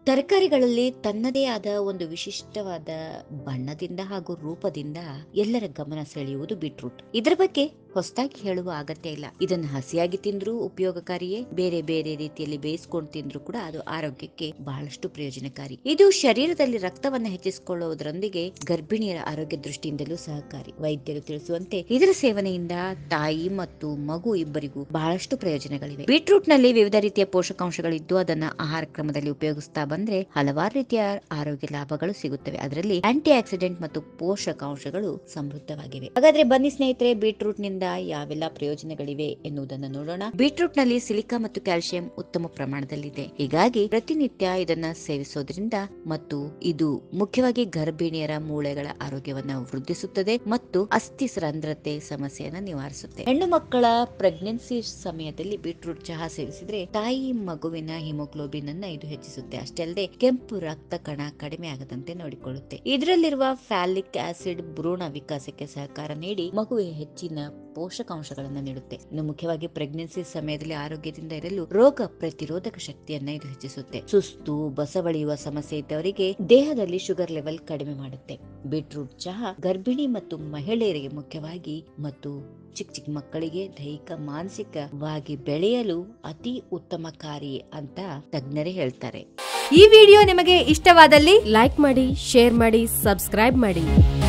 ತರಕಾರಿಗಳಲ್ಲಿ ತನ್ನದೇ ಆದ ಒಂದು ವಿಶಿಷ್ಟವಾದ ಬಣ್ಣದಿಂದ ಹಾಗೂ ರೂಪದಿಂದ ಎಲ್ಲರ ಗಮನ ಸೆಳೆಯುವುದು ಬೀಟ್ರೂಟ್ ಇದರ ಬಗ್ಗೆ ಹೊಸದಾಗಿ ಹೇಳುವ ಅಗತ್ಯ ಇಲ್ಲ ಇದನ್ನು ಹಸಿಯಾಗಿ ತಿಂದ್ರೂ ಉಪಯೋಗಕಾರಿಯೇ ಬೇರೆ ಬೇರೆ ರೀತಿಯಲ್ಲಿ ಬೇಯಿಸ್ಕೊಂಡು ತಿಂದ್ರೂ ಕೂಡ ಅದು ಆರೋಗ್ಯಕ್ಕೆ ಬಹಳಷ್ಟು ಪ್ರಯೋಜನಕಾರಿ ಇದು ಶರೀರದಲ್ಲಿ ರಕ್ತವನ್ನು ಹೆಚ್ಚಿಸಿಕೊಳ್ಳುವುದರೊಂದಿಗೆ ಗರ್ಭಿಣಿಯರ ಆರೋಗ್ಯ ದೃಷ್ಟಿಯಿಂದಲೂ ಸಹಕಾರಿ ವೈದ್ಯರು ತಿಳಿಸುವಂತೆ ಇದರ ಸೇವನೆಯಿಂದ ತಾಯಿ ಮತ್ತು ಮಗು ಇಬ್ಬರಿಗೂ ಬಹಳಷ್ಟು ಪ್ರಯೋಜನಗಳಿವೆ ಬೀಟ್ರೂಟ್ ನಲ್ಲಿ ವಿವಿಧ ರೀತಿಯ ಪೋಷಕಾಂಶಗಳಿದ್ದು ಅದನ್ನ ಆಹಾರ ಕ್ರಮದಲ್ಲಿ ಉಪಯೋಗಿಸ್ತಾ ಬಂದ್ರೆ ಹಲವಾರು ರೀತಿಯ ಆರೋಗ್ಯ ಲಾಭಗಳು ಸಿಗುತ್ತವೆ ಅದರಲ್ಲಿ ಆಂಟಿ ಆಕ್ಸಿಡೆಂಟ್ ಮತ್ತು ಪೋಷಕಾಂಶಗಳು ಸಮೃದ್ಧವಾಗಿವೆ ಹಾಗಾದ್ರೆ ಬನ್ನಿ ಸ್ನೇಹಿತರೆ ಬೀಟ್ರೂಟ್ ನಿಂದ ಯಾವೆಲ್ಲ ಪ್ರಯೋಜನಗಳಿವೆ ಎನ್ನುವುದನ್ನು ನೋಡೋಣ ಬೀಟ್ರೂಟ್ ನಲ್ಲಿ ಸಿಲಿಕಾ ಮತ್ತು ಕ್ಯಾಲ್ಸಿಯಂ ಉತ್ತಮ ಪ್ರಮಾಣದಲ್ಲಿದೆ ಹೀಗಾಗಿ ಪ್ರತಿನಿತ್ಯ ಇದನ್ನ ಸೇವಿಸೋದ್ರಿಂದ ಮತ್ತು ಇದು ಮುಖ್ಯವಾಗಿ ಗರ್ಭಿಣಿಯರ ಮೂಳೆಗಳ ಆರೋಗ್ಯವನ್ನ ವೃದ್ಧಿಸುತ್ತದೆ ಮತ್ತು ಅಸ್ಥಿ ರಂಧ್ರತೆ ಸಮಸ್ಯೆಯನ್ನ ನಿವಾರಿಸುತ್ತೆ ಹೆಣ್ಣು ಮಕ್ಕಳ ಪ್ರೆಗ್ನೆನ್ಸಿ ಸಮಯದಲ್ಲಿ ಬೀಟ್ರೂಟ್ ಚಹಾ ಸೇವಿಸಿದ್ರೆ ತಾಯಿ ಮಗುವಿನ ಹಿಮೋಗ್ಲೋಬಿನ್ ಅನ್ನ ಇದು ಹೆಚ್ಚಿಸುತ್ತೆ ಅಷ್ಟೇ ಅಲ್ಲದೆ ಕೆಂಪು ರಕ್ತ ಕಣ ಕಡಿಮೆ ಆಗದಂತೆ ನೋಡಿಕೊಳ್ಳುತ್ತೆ ಇದರಲ್ಲಿರುವ ಫ್ಯಾಲಿಕ್ ಆಸಿಡ್ ಭ್ರೂಣ ವಿಕಾಸಕ್ಕೆ ಸಹಕಾರ ನೀಡಿ ಮಗುವಿಗೆ ಹೆಚ್ಚಿನ ಪೋಷಕಾಂಶಗಳನ್ನು ನೀಡುತ್ತೆ ಇನ್ನು ಮುಖ್ಯವಾಗಿ ಪ್ರೆಗ್ನೆನ್ಸಿ ಸಮಯದಲ್ಲಿ ಆರೋಗ್ಯದಿಂದ ಇರಲು ರೋಗ ಪ್ರತಿರೋಧಕ ಶಕ್ತಿಯನ್ನ ಇದು ಹೆಚ್ಚಿಸುತ್ತೆ ಸುಸ್ತು ಬಸವಳಿಯುವ ಸಮಸ್ಯೆ ಇದ್ದವರಿಗೆ ದೇಹದಲ್ಲಿ ಶುಗರ್ ಲೆವೆಲ್ ಕಡಿಮೆ ಮಾಡುತ್ತೆ ಬೀಟ್ರೂಟ್ ಚಹಾ ಗರ್ಭಿಣಿ ಮತ್ತು ಮಹಿಳೆಯರಿಗೆ ಮುಖ್ಯವಾಗಿ ಮತ್ತು ಚಿಕ್ಕ ಚಿಕ್ಕ ಮಕ್ಕಳಿಗೆ ದೈಹಿಕ ಮಾನಸಿಕವಾಗಿ ಬೆಳೆಯಲು ಅತಿ ಉತ್ತಮಕಾರಿ ಅಂತ ತಜ್ಞರೇ ಹೇಳ್ತಾರೆ ಈ ವಿಡಿಯೋ ನಿಮಗೆ ಇಷ್ಟವಾದಲ್ಲಿ ಲೈಕ್ ಮಾಡಿ ಶೇರ್ ಮಾಡಿ ಸಬ್ಸ್ಕ್ರೈಬ್ ಮಾಡಿ